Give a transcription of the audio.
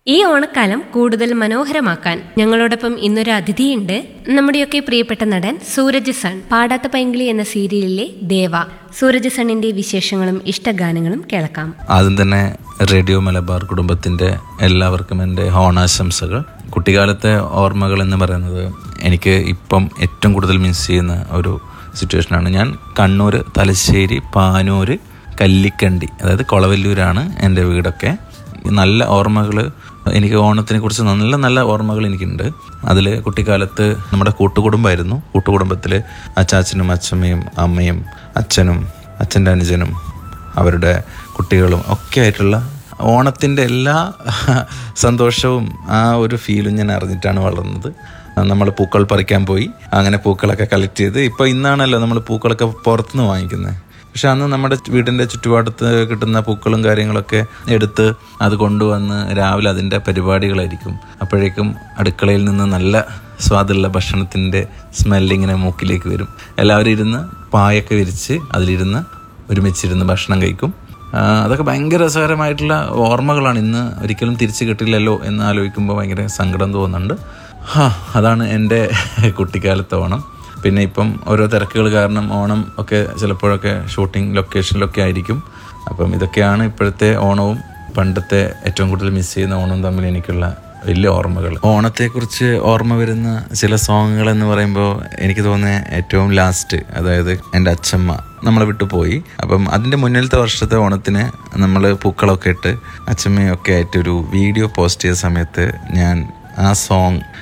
ഈ ഓണക്കാലം കൂടുതൽ മനോഹരമാക്കാൻ ഞങ്ങളോടൊപ്പം ഇന്നൊരു അതിഥിയുണ്ട് നമ്മുടെയൊക്കെ പ്രിയപ്പെട്ട നടൻ സൂരജ് സൺ പാടാത്ത പൈങ്കിളി എന്ന സീരിയലിലെ ദേവ സൂരജ് സണ്ണിന്റെ വിശേഷങ്ങളും ഇഷ്ടഗാനങ്ങളും കേൾക്കാം ആദ്യം തന്നെ റേഡിയോ മലബാർ കുടുംബത്തിൻ്റെ എല്ലാവർക്കും എൻ്റെ ഓണാശംസകൾ കുട്ടിക്കാലത്തെ ഓർമ്മകൾ എന്ന് പറയുന്നത് എനിക്ക് ഇപ്പം ഏറ്റവും കൂടുതൽ മിസ് ചെയ്യുന്ന ഒരു സിറ്റുവേഷനാണ് ഞാൻ കണ്ണൂർ തലശ്ശേരി പാനൂർ കല്ലിക്കണ്ടി അതായത് കൊളവല്ലൂരാണ് എൻ്റെ വീടൊക്കെ നല്ല ഓർമ്മകൾ എനിക്ക് ഓണത്തിനെ കുറിച്ച് നല്ല നല്ല ഓർമ്മകൾ എനിക്കുണ്ട് അതിൽ കുട്ടിക്കാലത്ത് നമ്മുടെ കൂട്ടുകുടുംബമായിരുന്നു കൂട്ടുകുടുംബത്തിൽ അച്ചാച്ചനും അച്ഛമ്മയും അമ്മയും അച്ഛനും അച്ഛൻ്റെ അനുജനും അവരുടെ കുട്ടികളും ഒക്കെ ആയിട്ടുള്ള ഓണത്തിൻ്റെ എല്ലാ സന്തോഷവും ആ ഒരു ഫീലും ഞാൻ അറിഞ്ഞിട്ടാണ് വളർന്നത് നമ്മൾ പൂക്കൾ പറിക്കാൻ പോയി അങ്ങനെ പൂക്കളൊക്കെ കളക്ട് ചെയ്ത് ഇപ്പോൾ ഇന്നാണല്ലോ നമ്മൾ പൂക്കളൊക്കെ പുറത്തുനിന്ന് വാങ്ങിക്കുന്നത് പക്ഷെ അന്ന് നമ്മുടെ വീടിൻ്റെ ചുറ്റുപാടത്ത് കിട്ടുന്ന പൂക്കളും കാര്യങ്ങളൊക്കെ എടുത്ത് അത് കൊണ്ടുവന്ന് രാവിലെ അതിൻ്റെ പരിപാടികളായിരിക്കും അപ്പോഴേക്കും അടുക്കളയിൽ നിന്ന് നല്ല സ്വാദുള്ള ഭക്ഷണത്തിൻ്റെ സ്മെല്ലിങ്ങനെ മൂക്കിലേക്ക് വരും എല്ലാവരും ഇരുന്ന് പായൊക്കെ വിരിച്ച് അതിലിരുന്ന് ഒരുമിച്ചിരുന്ന് ഭക്ഷണം കഴിക്കും ആ, അതൊക്കെ ഭയങ്കര രസകരമായിട്ടുള്ള ഓർമ്മകളാണ് ഇന്ന് ഒരിക്കലും തിരിച്ചു കിട്ടില്ലല്ലോ എന്ന് ആലോചിക്കുമ്പോൾ ഭയങ്കര സങ്കടം തോന്നുന്നുണ്ട് ഹാ അതാണ് എൻ്റെ കുട്ടിക്കാലത്തെ ഓണം പിന്നെ ഇപ്പം ഓരോ തിരക്കുകൾ കാരണം ഓണം ഒക്കെ ചിലപ്പോഴൊക്കെ ഷൂട്ടിംഗ് ലൊക്കേഷനിലൊക്കെ ആയിരിക്കും അപ്പം ഇതൊക്കെയാണ് ഇപ്പോഴത്തെ ഓണവും പണ്ടത്തെ ഏറ്റവും കൂടുതൽ മിസ് ചെയ്യുന്ന ഓണവും തമ്മിൽ എനിക്കുള്ള വലിയ ഓർമ്മകൾ ഓണത്തെക്കുറിച്ച് ഓർമ്മ വരുന്ന ചില സോങ്ങുകൾ എന്ന് പറയുമ്പോൾ എനിക്ക് തോന്നുന്നത് ഏറ്റവും ലാസ്റ്റ് അതായത് എൻ്റെ അച്ഛമ്മ നമ്മളെ വിട്ടു പോയി അപ്പം അതിൻ്റെ മുന്നിലത്തെ വർഷത്തെ ഓണത്തിന് നമ്മൾ പൂക്കളൊക്കെ ഇട്ട് അച്ഛമ്മയൊക്കെ ആയിട്ടൊരു വീഡിയോ പോസ്റ്റ് ചെയ്ത സമയത്ത് ഞാൻ ആ സോങ്